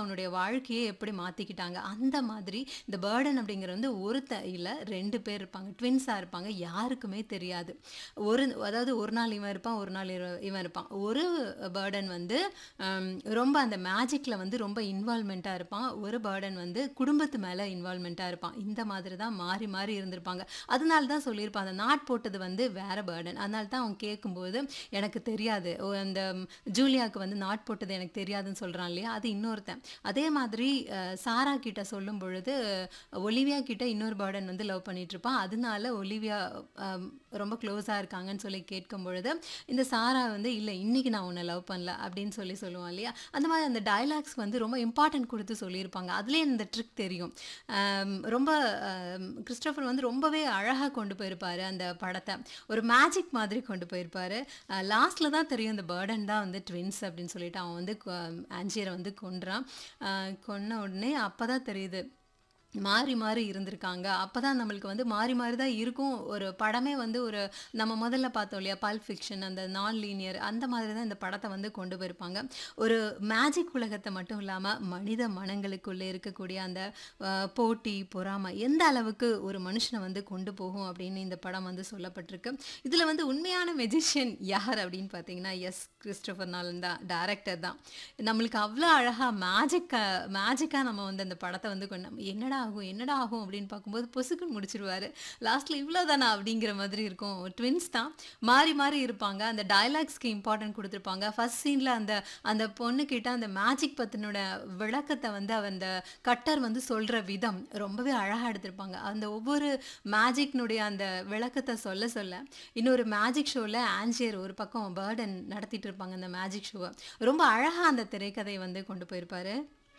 அவனுடைய வாழ்க்கையே எப்படி மாத்திக்கிட்டாங்க. அந்த மாதிரி இந்த பேர்டன் அப்படிங்கிறது வந்து ஒருத்தன் இல்ல 2 பேர் இருப்பாங்க. ட்வின்ஸா இருப்பாங்க. யாருக்குமே தெரியாது. ஒரு அதாவது ஒரு நாள் இவன் இருப்பான், ஒரு நாள் இவ இவன் இருப்பான். ஒரு பேர்டன் வந்து அம் ரொம்ப அந்த மேஜிக்ல வந்து ரொம்ப இன்வால்வ்மென்ட்டா இருப்பான். ஒரு பேர்டன் வந்து குடும்பத்து மேல இன்வால்வ்மென்ட்டா இருப்பான். இந்த மாதிரி தான் மாறி மாறி இருந்திருப்பாங்க. அதனால தான் சொல்லியிருப்பான். அந்த நாட் போட்டது வந்து வேற பேர்டன். அதனால தான் அவன் கேட்கும்போது, எனக்கு தெரியாது. ஒ அந்த ஜூலியாக்கு வந்து நாட் போட்டது எனக்கு தெரியாதுன்னு சொல்றான் இல்லையா? அது இன்னொருத்தன். அதே மாதிரி அ சாரா கிட்ட சொல்லும் பொழுது, ஒலிவியா கிட்ட இன்னொரு பேர்டன் வந்து லவ் பண்ணிட்டுருப்பான். அதனால ஒலிவியா அ ரொம்ப க்ளோஸா இருக்காங்கன்னு சொல்லி கேட்கும் பொழுது, இந்த சாரா வந்து இல்ல இன்னைக்கு நான் உன்ன லவ் பண்ணல அப்படின்னு சொல்லி சொல்லுவான் இல்லையா? அந்த மாதிரி அந்த டயலாக்ஸ் வந்து ரொம்ப இம்பார்ட்டன்ட் குடுத்து சொல்லியிருப்பாங்க. அதிலேயே இந்த ட்ரிக் தெரியும். அம் ரொம்ப அ கிறிஸ்டோபர் வந்து ரொம்பவே அழகா கொண்டு போயிருப்பாரு அந்த படத்த. ஒரு மேஜிக் மாதிரி கொண்டு போயிருப்பாரு. அ லாஸ்ட்ல தான் தெரியும் இந்த பேர்டன் தான் வந்து ட்வின்ஸ் அப்படின்னு சொல்லிட்டு அவன் வந்து கொ ஆன்ஜியர வந்து கொன்றான். அ கொன்ன உடனே அப்பதான் தெரியுது. மாறி மாறி இருந்திருக்காங்க. அப்பதான் நம்மளுக்கு வந்து மாறி மாறி தான் இருக்கும். ஒரு படமே வந்து ஒரு நம்ம முதல்ல பார்த்தோம் இல்லையா? பல்ப் ஃபிக்ஷன் அந்த நான் லீனியர் அந்த மாதிரி தான் இந்த படத்த வந்து கொண்டு போயிருப்பாங்க. ஒரு மேஜிக் உலகத்த மட்டும் இல்லாம, மனித மனங்களுக்குள்ள இருக்கக்கூடிய அந்த அ போட்டி, பொறாமை எந்த அளவுக்கு ஒரு மனுஷன வந்து கொண்டு போகும் அப்படின்னு இந்த படம் வந்து சொல்லப்பட்டிருக்கு. இதுல வந்து உண்மையான மெஜிஷியன் யார் அப்படின்னு பார்த்தீங்கன்னா, எஸ் கிறிஸ்டோபர் நாலன் தான். டைரக்டர் தான். நம்மளுக்கு அவ்ளோ அழகா மேஜிக்கா மேஜிக்கா நம்ம வந்து அந்த படத்த வந்து கொண்டு என்னடா ஆகும்? என்னடா ஆகும்? அப்படின்னு பார்க்கும்போது பொசுக்குன்னு முடிச்சிருவாரு. லாஸ்ட்ல இவ்ளோ தானா? அப்படிங்கிற மாதிரி இருக்கும். ட்வின்ஸ் தான். மாறி மாறி இருப்பாங்க. அந்த டயலாக்ஸ்க்கு இம்பார்ட்டன்ட் குடுத்துருப்பாங்க. ஃபர்ஸ்ட் சீன்ல அந்த அந்த பொண்ணுகிட்ட அந்த மேஜிக் பத்தினோட விளக்கத்த வந்து அவ அந்த கட்டர் வந்து சொல்ற விதம் ரொம்பவே அழகா எடுத்திருப்பாங்க. அந்த ஒவ்வொரு மேஜிக்னுடைய அந்த விளக்கத்த சொல்ல சொல்ல, இன்னொரு மேஜிக் ஷோல ஆன்ஜியர் ஒரு பக்கம் பேர்டன் நடத்திட்டு இருப்பாங்க அந்த மேஜிக் ஷோவ. ரொம்ப அழகா அந்த திரைக்கதை வந்து கொண்டு போயிருப்பாரு.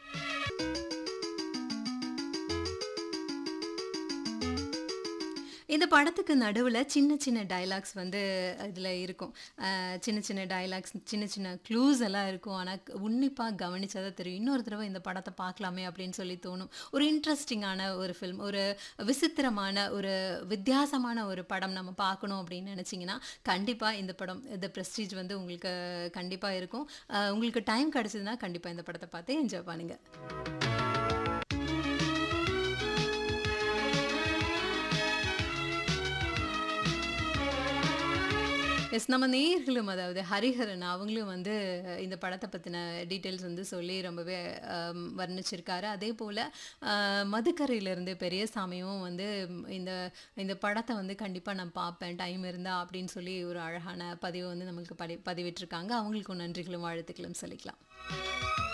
இந்த படத்துக்கு நடுவுல சின்ன சின்ன டயலாக்ஸ் வந்து இதுல இருக்கும். அ சின்ன சின்ன டயலாக்ஸ், சின்ன சின்ன க்ளூஸ் எல்லாம் இருக்கும். ஆனா உன்னிப்பா கவனிச்சா தான் தெரியும். இன்னொரு தடவ இந்த படத்த பார்க்கலாமே அப்படின்னு சொல்லி தோணும். ஒரு இன்ட்ரஸ்டிங்கான ஒரு ஃபில்ம். ஒரு விசித்திரமான, ஒரு வித்தியாசமான ஒரு படம் நம்ம பார்க்கணும் அப்படின்னு நினைச்சீங்கன்னா, கண்டிப்பா இந்த படம் தி பிரஸ்டீஜ் வந்து உங்களுக்கு கண்டிப்பா இருக்கும். அ உங்களுக்கு டைம் கிடைச்சதுன்னா கண்டிப்பா இந்த படத்த பார்த்து என்ஜாய் பண்ணுங்க. எஸ் நம்ம நேயர்களும் அதாவது ஹரிஹரன் அவங்களும் வந்து இந்த படத்த பத்தின டீட்டெயில்ஸ் வந்து சொல்லி ரொம்பவே அ வர்ணிச்சிருக்காரு. அதேபோல அ மதுக்கரையிலிருந்து பெரியசாமியும் வந்து இந்த இந்த படத்த வந்து கண்டிப்பா நான் பார்ப்பேன் டைம் இருந்தா அப்படின்னு சொல்லி ஒரு அழகான பதிவ வந்து நமக்கு படி பதிவிட்டிருக்காங்க. அவங்களுக்கும் நன்றிகளும், வாழ்த்துக்களும் சொல்லிக்கலாம்.